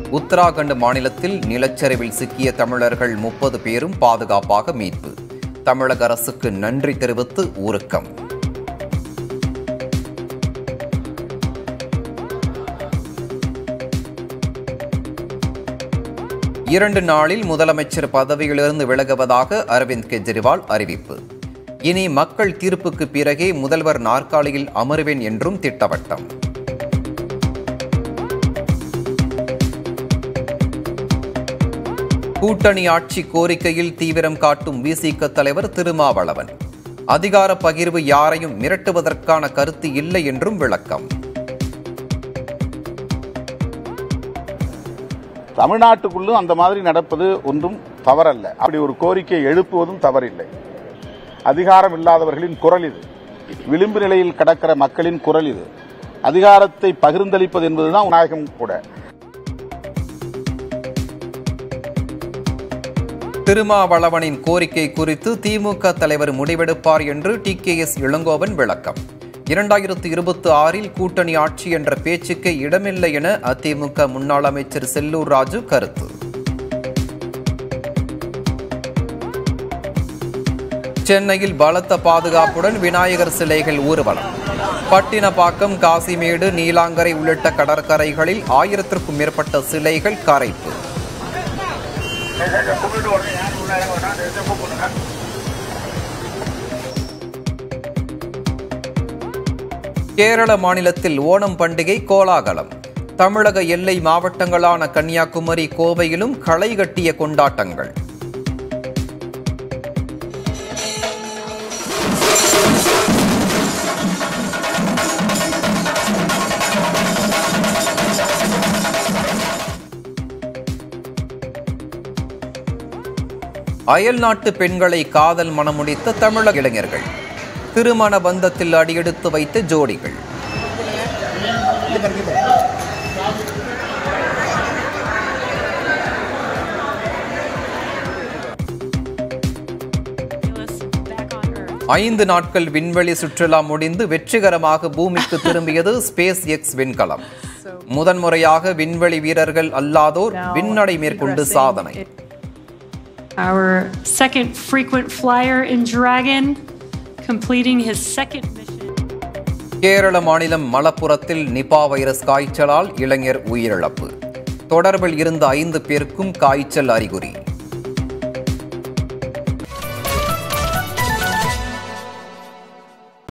உத்தராகண்ட் மாநிலத்தில் நிலச்சரிவில் சிக்கிய தமிழர்கள் முப்பது பேரும் பாதுகாப்பாக மீட்பு தமிழக அரசுக்கு நன்றி தெரிவித்து ஊருக்கம் இரண்டு நாளில் முதலமைச்சர் பதவியிலிருந்து விலகுவதாக அரவிந்த் கெஜ்ரிவால் அறிவிப்பு இனி மக்கள் தீர்ப்புக்கு பிறகே முதல்வர் நாற்காலியில் அமருவேன் என்றும் திட்டவட்டம் கூட்டணி ஆட்சி கோரிக்கையில் தீவிரம் காட்டும் விசிக தலைவர் திருமாவளவன் அதிகார பகிர்வு யாரையும் மிரட்டுவதற்கான கருத்து இல்லை என்றும் விளக்கம் தமிழ்நாட்டுக்குள்ளும் அந்த மாதிரி நடப்பது ஒன்றும் தவறல்ல அப்படி ஒரு கோரிக்கை எழுப்புவதும் தவறில்லை அதிகாரம் இல்லாதவர்களின் குரல் இது விளிம்பு நிலையில் கடக்கிற மக்களின் குரல் இது அதிகாரத்தை பகிர்ந்தளிப்பது என்பதுதான் நாயகம் கூட திருமாவளவனின் கோரிக்கை குறித்து திமுக தலைவர் முடிவெடுப்பார் என்று டி கே எஸ் இளங்கோவன் விளக்கம் இரண்டாயிரத்து இருபத்தி ஆறில் கூட்டணி ஆட்சி என்ற பேச்சுக்கே இடமில்லை என அதிமுக முன்னாள் அமைச்சர் செல்லூர் ராஜு கருத்து சென்னையில் பலத்த பாதுகாப்புடன் விநாயகர் சிலைகள் ஊர்வலம் பட்டினப்பாக்கம் காசிமேடு நீலாங்கரை உள்ளிட்ட கடற்கரைகளில் ஆயிரத்திற்கும் மேற்பட்ட சிலைகள் கரைப்பு கேரள மாநிலத்தில் ஓணம் பண்டிகை கோலாகலம் தமிழக எல்லை மாவட்டங்களான கன்னியாகுமரி கோவையிலும் களை கட்டிய கொண்டாட்டங்கள் அயல் நாட்டு பெண்களை காதல் மணமுடித்த தமிழக இளைஞர்கள் திருமண பந்தத்தில் அடியெடுத்து வைத்த ஜோடிகள் back on Earth. ஐந்து நாட்கள் விண்வெளி சுற்றுலா முடிந்து வெற்றிகரமாக பூமிக்கு திரும்பியது ஸ்பேஸ் எக்ஸ் விண்கலம் முதன்முறையாக விண்வெளி வீரர்கள் அல்லாதோர் Now விண்ணடை மேற்கொண்டு egressing சாதனை it- Our second frequent flyer in Dragon, completing his second mission. Kerala மாநிலம் மலப்புரத்தில் நிபா வைரஸ் காய்ச்சலால் இளைஞர் உயிரிழப்பு தொடர்பில் இருந்த ஐந்து பேருக்கும் காய்ச்சல் அறிகுறி